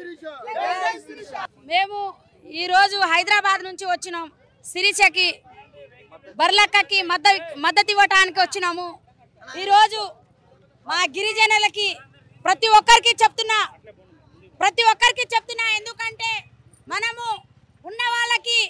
మేము ఈరోజు హైదరాబాద్ నుంచి వచ్చినాం సిరిచకి బర్లక్కకి మద్ద మద్దతు ఇవ్వటానికి వచ్చినాము ఈరోజు మా గిరిజనులకి ప్రతి ఒక్కరికి చెప్తున్నా ప్రతి ఒక్కరికి చెప్తున్నా ఎందుకంటే మనము ఉన్న వాళ్ళకి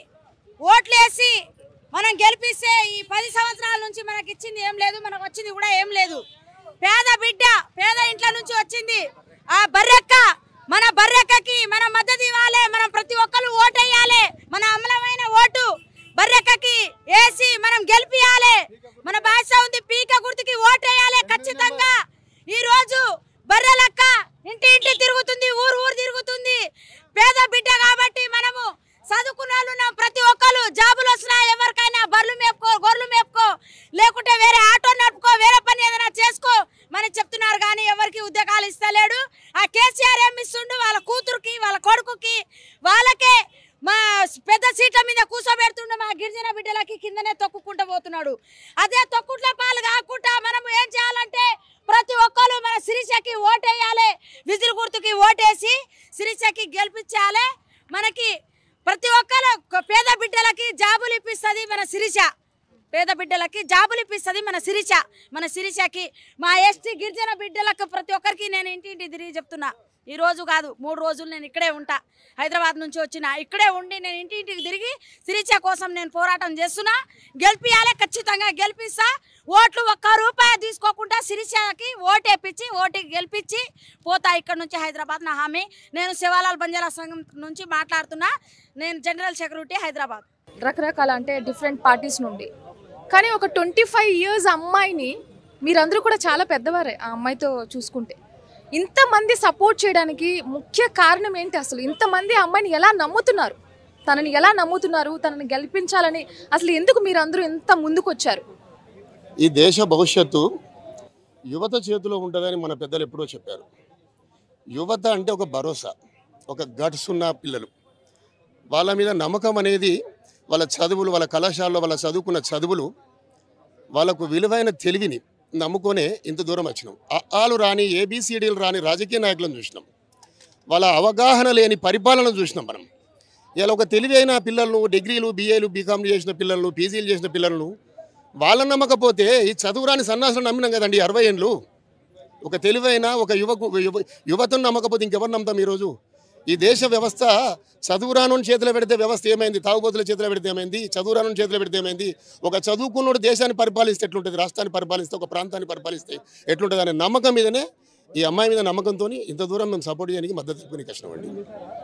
ఓట్లేసి మనం గెలిపిస్తే ఈ పది సంవత్సరాల నుంచి మనకి ఇచ్చింది ఏం లేదు మనకు వచ్చింది కూడా ఏం లేదు పేద బిడ్డ పేద ఇంట్లో నుంచి వచ్చింది ఆ బర్రెక్క మన బర్రెక్కకి మన మద్దతు ఇవ్వాలి మనం ప్రతి ఒక్కరు ఓటు వేయాలి మన అమలమైన ఓటు బర్రెక్కకి వేసి మనం గెలిపియాలి మన భాష ఉంది పీక గుర్తుకి ఓటు వేయాలి ఖచ్చితంగా ఈ రోజు బర్రెలక్క ఇంటి ఇంటి తిరుగుతుంది ఊరు ఊరు తిరుగుతుంది పేద బిడ్డ కాబట్టి మనము చదువుకున్న వాళ్ళు ఉన్నాం ప్రతి ఒక్కరు జాబులు వచ్చినా ఎవరికైనా బర్రెలు మేపుకో గొర్రెలు మేపుకో లేకుంటే వేరే ఆటో నడుపుకో వేరే పని ఏదైనా చేసుకో మరి చెప్తున్నారు కానీ ఎవరికి ఉద్యోగాలు ఇస్తలేడు ఆ కేసీఆర్ ఏమి ఇస్తుండు వాళ్ళ కూతురుకి వాళ్ళ కొడుకుకి వాళ్ళకే మా పెద్ద సీట్ల మీద కూర్చోబెడుతుండే మా గిరిజన బిడ్డలకి కిందనే తొక్కుకుంటూ పోతున్నాడు అదే తొక్కుట్ల పాలు కాకుండా మనం ఏం చేయాలంటే ప్రతి ఒక్కరు మన సిరిచకి ఓటేయాలి విజిల్ గుర్తుకి ఓటేసి సిరిచకి గెలిపించాలి మనకి ప్రతి ఒక్కరు పేద బిడ్డలకి జాబులు ఇప్పిస్తుంది మన సిరిచ పేద బిడ్డలకి జాబులు ఇప్పిస్తుంది మన సిరిచ మన సిరిచకి మా ఎస్టీ గిరిజన బిడ్డలకు ప్రతి ఒక్కరికి నేను ఇంటి ఇంటి తిరిగి చెప్తున్నా ఈ రోజు కాదు మూడు రోజులు నేను ఇక్కడే ఉంటా హైదరాబాద్ నుంచి వచ్చిన ఇక్కడే ఉండి నేను ఇంటి ఇంటికి తిరిగి సిరిచ కోసం నేను పోరాటం చేస్తున్నా గెలిపియాలి ఖచ్చితంగా గెలిపిస్తా ఓట్లు ఒక్క రూపాయి తీసుకోకుండా సిరిచకి ఓటేపించి ఓటు గెలిపించి పోతా ఇక్కడ నుంచి హైదరాబాద్ నా హామీ నేను శివాలాల్ బంజారా సంఘం నుంచి మాట్లాడుతున్నా నేను జనరల్ సెక్యూరిటీ హైదరాబాద్ రకరకాల అంటే డిఫరెంట్ పార్టీస్ నుండి కానీ ఒక ట్వంటీ ఫైవ్ ఇయర్స్ అమ్మాయిని మీరందరూ కూడా చాలా పెద్దవారే ఆ అమ్మాయితో చూసుకుంటే ఇంతమంది సపోర్ట్ చేయడానికి ముఖ్య కారణం ఏంటి అసలు ఇంతమంది ఆ అమ్మాయిని ఎలా నమ్ముతున్నారు తనని ఎలా నమ్ముతున్నారు తనని గెలిపించాలని అసలు ఎందుకు మీరందరూ ఇంత ముందుకు వచ్చారు ఈ దేశ భవిష్యత్తు యువత చేతిలో ఉంటుందని మన పెద్దలు ఎప్పుడో చెప్పారు యువత అంటే ఒక భరోసా ఒక గట్స్ ఉన్న పిల్లలు వాళ్ళ మీద నమ్మకం అనేది వాళ్ళ చదువులు వాళ్ళ కళాశాలలో వాళ్ళ చదువుకున్న చదువులు వాళ్ళకు విలువైన తెలివిని నమ్ముకొనే ఇంత దూరం వచ్చినాం ఆలు రాని ఏబిసిడీలు రాని రాజకీయ నాయకులను చూసినాం వాళ్ళ అవగాహన లేని పరిపాలన చూసినాం మనం ఇలా ఒక తెలివైన పిల్లలను డిగ్రీలు బీఏలు బీకామ్ చేసిన పిల్లలను పీజీలు చేసిన పిల్లలను వాళ్ళని నమ్మకపోతే ఈ చదువురాని సన్నాసులను నమ్మినాం కదండి ఈ అరవై ఏళ్ళు ఒక తెలివైన ఒక యువకు యువ యువతను నమ్మకపోతే ఇంకెవరు నమ్ముతాం ఈరోజు ఈ దేశ వ్యవస్థ చదువురాను చేతిలో పెడితే వ్యవస్థ ఏమైంది తాగుబోతుల చేతిలో పెడితే ఏమైంది చదువురాను చేతిలో పెడితే ఏమైంది ఒక చదువుకున్నోడు దేశాన్ని పరిపాలిస్తే ఎట్లుంటుంది రాష్ట్రాన్ని పరిపాలిస్తే ఒక ప్రాంతాన్ని పరిపాలిస్తే ఎట్లుంటుంది అనే నమ్మకం మీదనే ఈ అమ్మాయి మీద నమ్మకంతో ఇంత దూరం మేము సపోర్ట్ చేయడానికి మద్దతు ఇవ్వని కష్టం అండి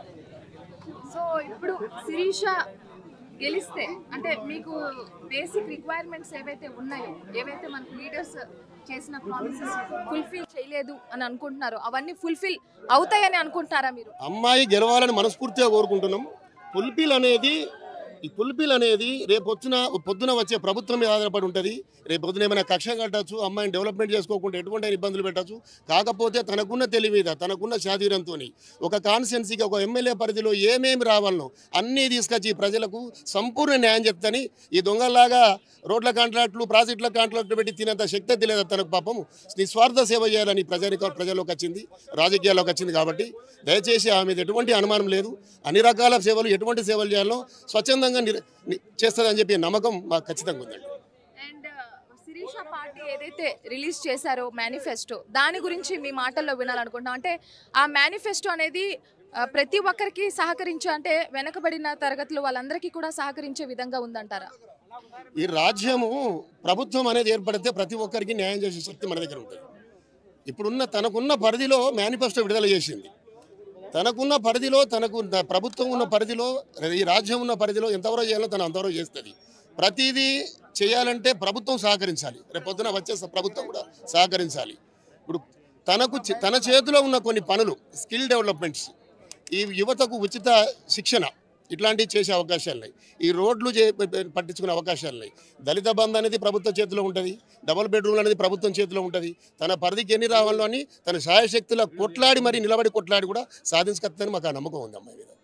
సో ఇప్పుడు శిరీష గెలిస్తే అంటే మీకు బేసిక్ రిక్వైర్మెంట్స్ ఏవైతే ఉన్నాయో ఏవైతే మనకు లీడర్స్ చేసిన ప్రామిసెస్ ఫుల్ఫిల్ చేయలేదు అని అనుకుంటున్నారో అవన్నీ ఫుల్ఫిల్ అవుతాయని అనుకుంటున్నారా మీరు అమ్మాయి గెలవాలని మనస్ఫూర్తిగా కోరుకుంటున్నాం పుల్పిల్ అనేది ఈ పుల్పిల్ అనేది రేపు వచ్చిన పొద్దున వచ్చే ప్రభుత్వం మీద ఆధారపడి ఉంటుంది రేపు పొద్దున ఏమైనా కక్ష కట్టచ్చు అమ్మాయిని డెవలప్మెంట్ చేసుకోకుండా ఎటువంటి ఇబ్బందులు పెట్టచ్చు కాకపోతే తనకున్న తెలివి మీద తనకున్న శారీరంతో ఒక కాన్స్టిట్యున్సీకి ఒక ఎమ్మెల్యే పరిధిలో ఏమేమి రావాలనో అన్నీ తీసుకొచ్చి ప్రజలకు సంపూర్ణ న్యాయం చెప్తాని ఈ దొంగలాగా రోడ్ల కాంట్రాక్టులు ప్రాజెక్టుల కాంట్రాక్టులు పెట్టి తినేంత శక్తి తెలియదు తనకు పాపం నిస్వార్థ సేవ చేయాలని ప్రజానిక ప్రజల్లోకి వచ్చింది రాజకీయాల్లోకి వచ్చింది కాబట్టి దయచేసి ఆమె మీద ఎటువంటి అనుమానం లేదు అన్ని రకాల సేవలు ఎటువంటి సేవలు చేయాలో స్వచ్ఛందంగా నిర్- ని- చేస్తుందని చెప్పి నమ్మకం మాకు ఖచ్చితంగా ఉందండి అండ్ శిరీష పార్టీ ఏదైతే రిలీజ్ చేశారో మేనిఫెస్టో దాని గురించి మీ మాటల్లో వినాలనుకుంటున్నాం అంటే ఆ మేనిఫెస్టో అనేది ఆ, ప్రతి ఒక్కరికి సహకరించే అంటే వెనకబడిన తరగతులు వాళ్ళందరికీ కూడా సహకరించే విధంగా ఉందంటారా ఈ రాజ్యము ప్రభుత్వం అనేది ఏర్పడితే ప్రతి ఒక్కరికి న్యాయం చేసే శక్తి మన దగ్గర ఉంటుంది ఇప్పుడున్న తనకున్న పరిధిలో మేనిఫెస్టో విడుదల చేసింది తనకున్న పరిధిలో తనకు ద- ప్రభుత్వం ఉన్న పరిధిలో ఈ రాజ్యం ఉన్న పరిధిలో ఎంతవరకు చేయాలో తను అంతవరకు చేస్తుంది ప్రతిదీ చేయాలంటే ప్రభుత్వం సహకరించాలి రేపు పొద్దున వచ్చే స- ప్రభుత్వం కూడా సహకరించాలి ఇప్పుడు తనకు చే- తన చేతిలో ఉన్న కొన్ని పనులు స్కిల్ డెవలప్మెంట్స్ ఈ యువతకు ఉచిత శిక్షణ ఇట్లాంటివి చేసే అవకాశాలు ఉన్నాయి ఈ రోడ్లు చే పట్టించుకునే అవకాశాలు ఉన్నాయి దళిత బంధు అనేది ప్రభుత్వ చేతిలో ఉంటుంది డబుల్ బెడ్రూమ్ అనేది ప్రభుత్వం చేతిలో ఉంటుంది తన పరిధికి ఎన్ని రావాలో అని తన శాయశక్తుల కొట్లాడి మరి నిలబడి కొట్లాడి కూడా సాధించుకొస్తుందని మాకు ఆ నమ్మకం ఉంది అమ్మాయి మీద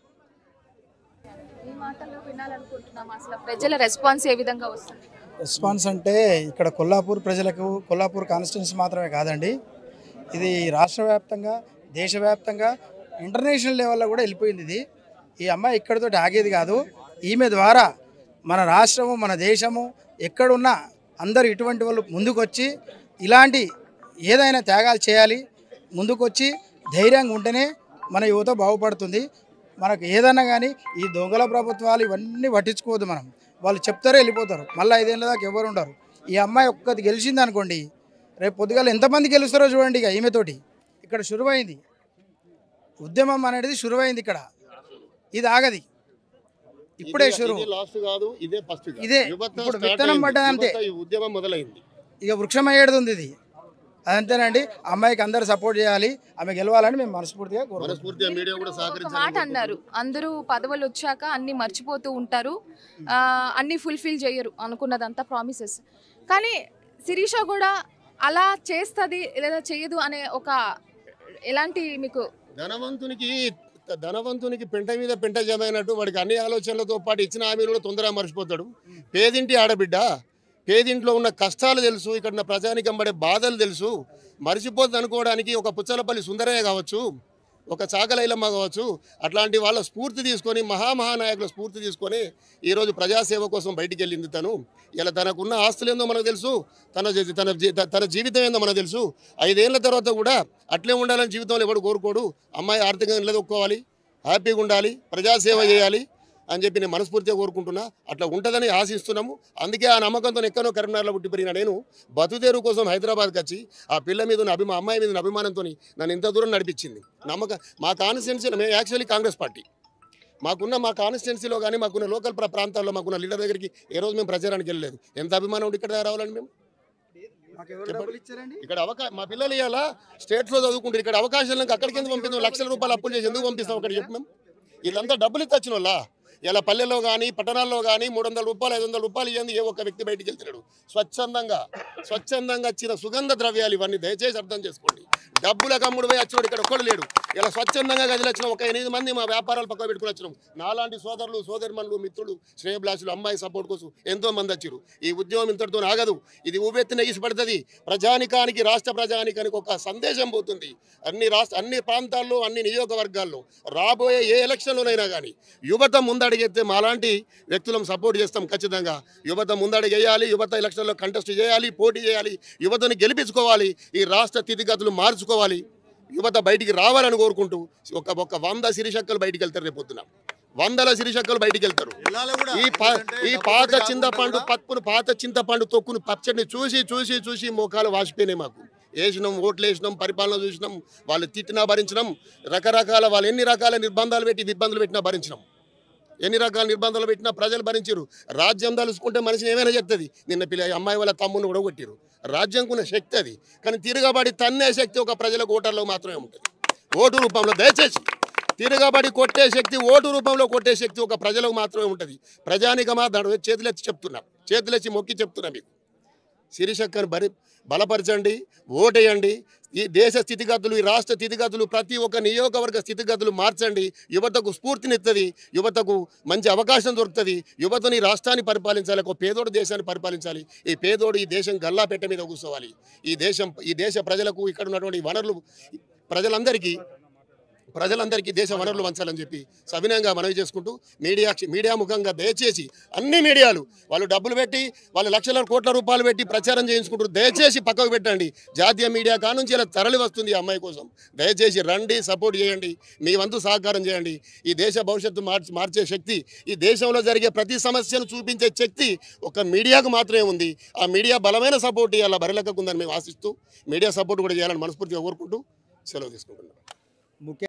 మీ మాటల్లో వినాలనుకుంటున్నాం అసలు ప్రజల రెస్పాన్స్ ఏ విధంగా వస్తుంది రెస్పాన్స్ అంటే ఇక్కడ కొల్లాపూర్ ప్రజలకు కొల్లాపూర్ కాన్స్టిట్యున్సీ మాత్రమే కాదండి ఇది రాష్ట్ర వ్యాప్తంగా దేశవ్యాప్తంగా ఇంటర్నేషనల్ లెవెల్లో కూడా వెళ్ళిపోయింది ఇది ఈ అమ్మాయి ఇక్కడితో ఆగేది కాదు ఈమె ద్వారా మన రాష్ట్రము మన దేశము ఎక్కడున్నా అందరు ఇటువంటి వాళ్ళు ముందుకొచ్చి ఇలాంటి ఏదైనా త్యాగాలు చేయాలి ముందుకొచ్చి ధైర్యంగా ఉంటేనే మన యువత బాగుపడుతుంది మనకు ఏదన్నా కానీ ఈ దొంగల ప్రభుత్వాలు ఇవన్నీ పట్టించుకోవద్దు మనం వాళ్ళు చెప్తారో వెళ్ళిపోతారు మళ్ళీ ఐదేళ్ళ దాకా ఎవరు ఉండరు ఈ అమ్మాయి ఒక్కటి గెలిచింది అనుకోండి రేపు పొద్దుగాల ఎంతమంది గెలుస్తారో చూడండి ఇక ఈమెతోటి ఇక్కడ శురువైంది ఉద్యమం అనేది శురువైంది ఇక్కడ ఇది ఆగది ఇప్పుడే ఇది- షురు ఇది లాస్ట్ కాదు ఇదే ఫస్ట్ ఇదే. ఇప్పుడు విత్తనం పడ్డది అంతే. ఈ ఉద్యమం మొదలైంది ఇక వృక్షం అయ్యేది ఉంది ఇది అదంతేనండి అమ్మాయికి అందరు సపోర్ట్ చేయాలి ఆమె గెలవాలని మేము మనస్ఫూర్తిగా కోరుకుంటున్నాం మనస్ఫూర్తిగా మీడియా కూడా ఒక మాట సహకరించాలి అన్నారు అందరూ పదవులు వచ్చాక అన్ని మర్చిపోతూ ఉంటారు ఆ, అన్ని ఫుల్ఫిల్ చేయరు అనుకున్నదంతా ప్రామిసెస్ కానీ శిరీష కూడా అలా చేస్తుంది లేదా చేయదు అనే ఒక ఎలాంటి మీకు ధనవంతునికి ధనవంతునికి పెంట మీద పెంట జమైనట్టు వాడికి అన్ని ఆలోచనలతో పాటు ఇచ్చిన హామీలు కూడా తొందరగా మర్చిపోతాడు పేదింటి ఆడబిడ్డ పేదింట్లో ఉన్న కష్టాలు తెలుసు ఇక్కడ ఉన్న ప్రజానికం పడే బాధలు తెలుసు మర్చిపోతుంది అనుకోవడానికి ఒక పుచ్చలపల్లి సుందరయ్య కావచ్చు ఒక చాకలైలమ్మ కావచ్చు అట్లాంటి వాళ్ళ స్ఫూర్తి తీసుకొని మహామహానాయకుల స్ఫూర్తి తీసుకొని ఈరోజు ప్రజాసేవ కోసం బయటికి వెళ్ళింది తను ఇలా తనకున్న ఆస్తులు ఏందో మనకు తెలుసు తన జీ- తన జీ- తన జీవితం ఏందో మనకు తెలుసు ఐదేళ్ల తర్వాత కూడా అట్లే ఉండాలని జీవితంలో ఎవడు కోరుకోడు అమ్మాయి ఆర్థికంగా నిలదొక్కోవాలి హ్యాపీగా ఉండాలి ప్రజాసేవ చేయాలి అని చెప్పి నేను మనస్ఫూర్తిగా కోరుకుంటున్నా అట్లా ఉంటుందని ఆశిస్తున్నాము అందుకే ఆ నమ్మకంతో ఎక్కడో కరీంనగర్లో పుట్టి పెరిగిన నేను బతుదేరు కోసం హైదరాబాద్కి వచ్చి ఆ పిల్ల మీద ఉన్న అభిమా అమ్మాయి మీద ఉన్న అభిమానంతో నన్ను ఇంత దూరం నడిపించింది నమ్మకం మా కాన్స్టిట్యున్సీలో మేము యాక్చువల్లీ కాంగ్రెస్ పార్టీ మాకున్న మా కాన్స్టిట్యున్సీలో కానీ మాకున్న లోకల్ ప్ర- ప్రాంతాల్లో మాకున్న లీడర్ దగ్గరికి ఏ రోజు మేము ప్రచారానికి వెళ్ళలేదు ఎంత అభిమానం ఉండి ఇక్కడ రావాలని మేము మాకు ఎవరు డబ్బులు ఇచ్చారండి ఇక్కడ అవకా మా పిల్లలు ఇవాళ స్టేట్లో చదువుకుంటారు ఇక్కడ అవకాశాలు అక్కడికి ఎందుకు పంపిస్తాం లక్షల రూపాయలు అప్పులు చేసి ఎందుకు పంపిస్తాం అక్కడ చెప్పు మేము వీళ్ళంతా డబ్బులు ఇచ్చి వచ్చిన వాళ్ళ ఇలా పల్లెల్లో కానీ పట్టణాల్లో కానీ మూడు వందల రూపాయలు ఐదు వందల రూపాయలు ఇవ్వండి ఏ ఒక్క వ్యక్తి బయటికి వెళ్తున్నాడు స్వచ్ఛందంగా స్వచ్ఛందంగా వచ్చిన సుగంధ ద్రవ్యాలు ఇవన్నీ దయచేసి అర్థం చేసుకోండి డబ్బుల కమ్ముడు పోయి వచ్చినాడు ఇక్కడ ఒక్కడు లేడు ఇలా స్వచ్ఛందంగా గదిలో వచ్చిన ఒక ఎనిమిది మంది మా వ్యాపారాలు పక్క పెట్టుకుని వచ్చినాం నాలాంటి సోదరులు సోదరిమణులు మిత్రులు శ్రేయభిలాషులు అమ్మాయి సపోర్ట్ కోసం ఎంతో మంది వచ్చారు ఈ ఉద్యమం ఇంతటితో ఆగదు ఇది ఊపెత్తిన పడుతుంది ప్రజానికానికి రాష్ట్ర ప్రజానికానికి ఒక సందేశం పోతుంది అన్ని రాష్ట్ర అన్ని ప్రాంతాల్లో అన్ని నియోజకవర్గాల్లో రాబోయే ఏ ఎలక్షన్లోనైనా కానీ యువత ముందడిగెత్తే మాలాంటి వ్యక్తులను సపోర్ట్ చేస్తాం ఖచ్చితంగా యువత ముందడిగేయాలి యువత ఎలక్షన్లో కంటెస్ట్ చేయాలి పోటీ చేయాలి యువతను గెలిపించుకోవాలి ఈ రాష్ట్ర స్థితిగతులు మార్చుకోవాలి యువత బయటికి రావాలని కోరుకుంటూ ఒక ఒక వంద సిరిశక్కలు బయటికి వెళ్తారు రేపు పొద్దున వందల సిరిశక్కలు బయటికి వెళ్తారు ఈ పా- ఈ పాత చింతపండు పప్పును పాత చింతపండు తొక్కును పచ్చడిని చూసి చూసి చూసి మోకాలు వాసిపోయినాయి మాకు వేసినాం ఓట్లు వేసినాం పరిపాలన చూసినాం వాళ్ళు తిట్టినా భరించినాం రకరకాల వాళ్ళు ఎన్ని రకాల నిర్బంధాలు పెట్టి ఇబ్బందులు పెట్టినా భరించినాం ఎన్ని రకాల నిర్బంధాలు పెట్టినా ప్రజలు భరించారు రాజ్యం తలుసుకుంటే మనిషిని ఏమైనా చెప్తుంది నిన్న పిల్ల అమ్మాయి వాళ్ళ తమ్ముని కూడా కొట్టిరు రాజ్యంకున్న శక్తి అది కానీ తిరగబడి తన్నే శక్తి ఒక ప్రజలకు ఓటర్లో మాత్రమే ఉంటుంది ఓటు రూపంలో దయచేసి తిరగబడి కొట్టే శక్తి ఓటు రూపంలో కొట్టే శక్తి ఒక ప్రజలకు మాత్రమే ఉంటుంది ప్రజానికమా దాని చేతులెత్తి చెప్తున్నా చేతులెచ్చి మొక్కి చెప్తున్నా మీకు సిరిశక్కను బరి బలపరచండి ఓటేయండి ఈ దేశ స్థితిగతులు ఈ రాష్ట్ర స్థితిగతులు ప్రతి ఒక్క నియోజకవర్గ స్థితిగతులు మార్చండి యువతకు స్ఫూర్తినిస్తుంది యువతకు మంచి అవకాశం దొరుకుతుంది యువతని రాష్ట్రాన్ని పరిపాలించాలి ఒక పేదోడు దేశాన్ని పరిపాలించాలి ఈ పేదోడు ఈ దేశం గల్లా పెట్ట మీద కూర్చోవాలి ఈ దేశం ఈ దేశ ప్రజలకు ఇక్కడ ఉన్నటువంటి వనరులు ప్రజలందరికీ ప్రజలందరికీ దేశ వనరులు పంచాలని చెప్పి సవినయంగా మనవి చేసుకుంటూ మీడియా మీడియా ముఖంగా దయచేసి అన్ని మీడియాలు వాళ్ళు డబ్బులు పెట్టి వాళ్ళు లక్షల కోట్ల రూపాయలు పెట్టి ప్రచారం చేయించుకుంటారు దయచేసి పక్కకు పెట్టండి జాతీయ మీడియా కానుంచి ఇలా తరలి వస్తుంది ఈ అమ్మాయి కోసం దయచేసి రండి సపోర్ట్ చేయండి మీ వంతు సహకారం చేయండి ఈ దేశ భవిష్యత్తు మార్చి మార్చే శక్తి ఈ దేశంలో జరిగే ప్రతి సమస్యను చూపించే శక్తి ఒక మీడియాకు మాత్రమే ఉంది ఆ మీడియా బలమైన సపోర్ట్ ఇవాళ బరిలెక్కకుందని మేము ఆశిస్తూ మీడియా సపోర్ట్ కూడా చేయాలని మనస్ఫూర్తిగా కోరుకుంటూ సెలవు తీసుకుంటున్నాం ముఖ్య